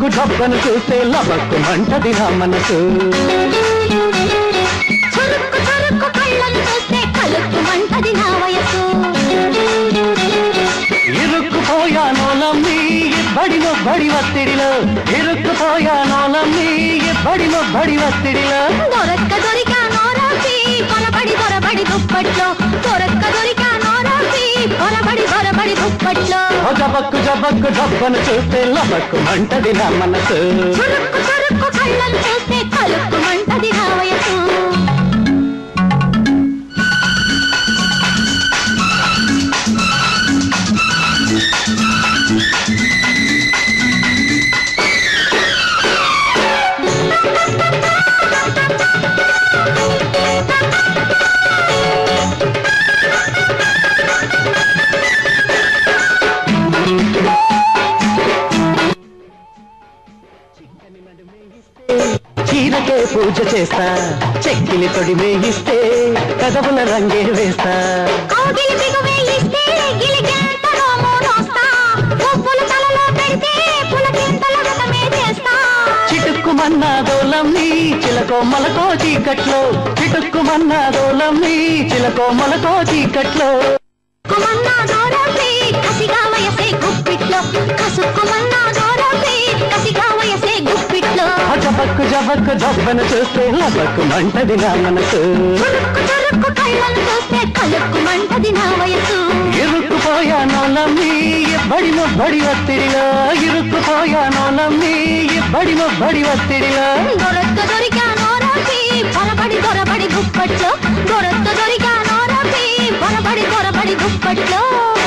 జబక్కు జబ్బను చూస్తే లబక్కు మంటది నా మనసు చురుక్కు చురుక్కు కళ్ళను చూస్తే కలుక్కు మంటది నా వయసు ఇరుక్కుపోయానోలమ్మి బడిలో బడి ఒత్తిడిలో ఇరుక్కుపోయానోలమ్మి బడిలో బడి ఒత్తిడిలో దొరక్క దొరికా నోరాసి పొరబడి పొరబడి దుప్పట్లో దొరక్క దొరికా నోరాసి పొరబడి పొరబడి దుప్పట్లో ఓ జబక్కు జబక్కు జబ్బను చూస్తే లబక్కు మంటది నా మనసు చురుక్కు చురుక్కు కళ్ళను చూస్తే కలుక్కు మంటది నా వయసు చీరకే పూజ చేస్తా చెక్కిలి తొడి వేయిస్తే కదవుల రంగే వేస్తా కౌగిలి బిగువే ఇస్తే గిలిగేంత నోము నోస్తా పువ్వులు తలలో పెడితే పులకింతల వ్రతమే చేస్తా చిటుక్కుమన్నాదోలమ్మి చిలకో మలకో చీకట్లో చిటుక్కుమన్నాదోలమ్మి చిలకో మలకో చీకట్లో కుమన్నా దూరపి కసిగా వయసే గుప్పిట్లో కసుక్కుమన్నా దూరపి కసిగా వయసే గుప్పిట్లో ఆ జబక్కు జబక్కు జబ్బను చూస్తే లబక్కు మంటది నా మనసు చురుక్కు చురుక్కు కళ్ళను చూస్తే కలుక్కు మంటది నా వయసు ఇరుక్కుపోయానోలమ్మి బడిలో బడి ఒత్తిడిలో ఇరుక్కుపోయానోలమ్మి బడిలో బడి ఒత్తిడిలో దొరక్క దొరికా నోరాపి పొరబడి దొరబడి గుప్పట్లో దొరక్క దొరికా నోరాపి పొరబడి దొరబడి గుప్పట్లో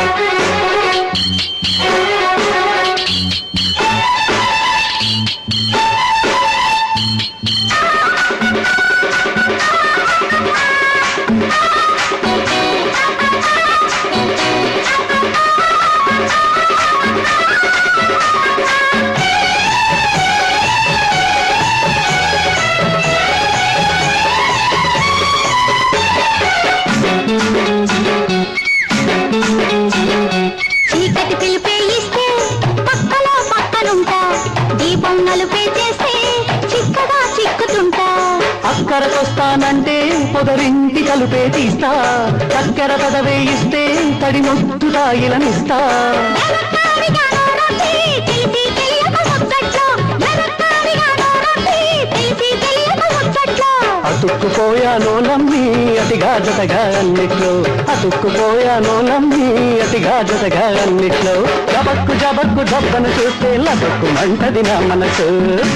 చీకటి పిలిపే ఇస్తే పక్కలో పక్కనుంటా దీపం నలుపే చేస్తే చిక్కగా చిక్కుతుంటా అక్కరకొస్తానంటే పొదరింటి కలుపే తీస్తా చక్కెర పెదవే ఇస్తే తడి ముద్దు తాయిలనిస్తా వెనక్కాడిగా నోరొచ్చి తెలిసి తెలియక ముచ్చట్లో వెనక్కాడిగా నోరొచ్చి తెలిసి తెలియక ముచ్చట్లో అతుక్కుపోయానోలమ్మి అతిగా జతగా అన్నిట్లో అతుక్కుపోయానోలమ్మి అతిగా జతగా అన్నిట్లో జబక్కు జబక్కు జబ్బను చూస్తే లబక్కు మంటది నా మనసు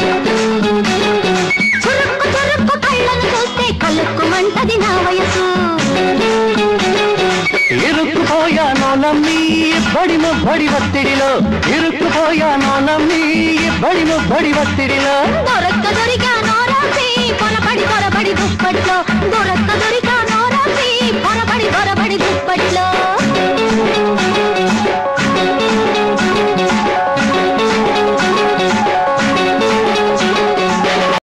చురుక్కు చురుక్కు కళ్ళను చూస్తే కలుక్కు మంటది నా వయసు ఇరుక్కుపోయానోలమ్మి బడిలో బడి ఒత్తిడిలో ఇరుక్కుపోయానోలమ్మి బడిలో బడి ఒత్తిడిలో దొరక్క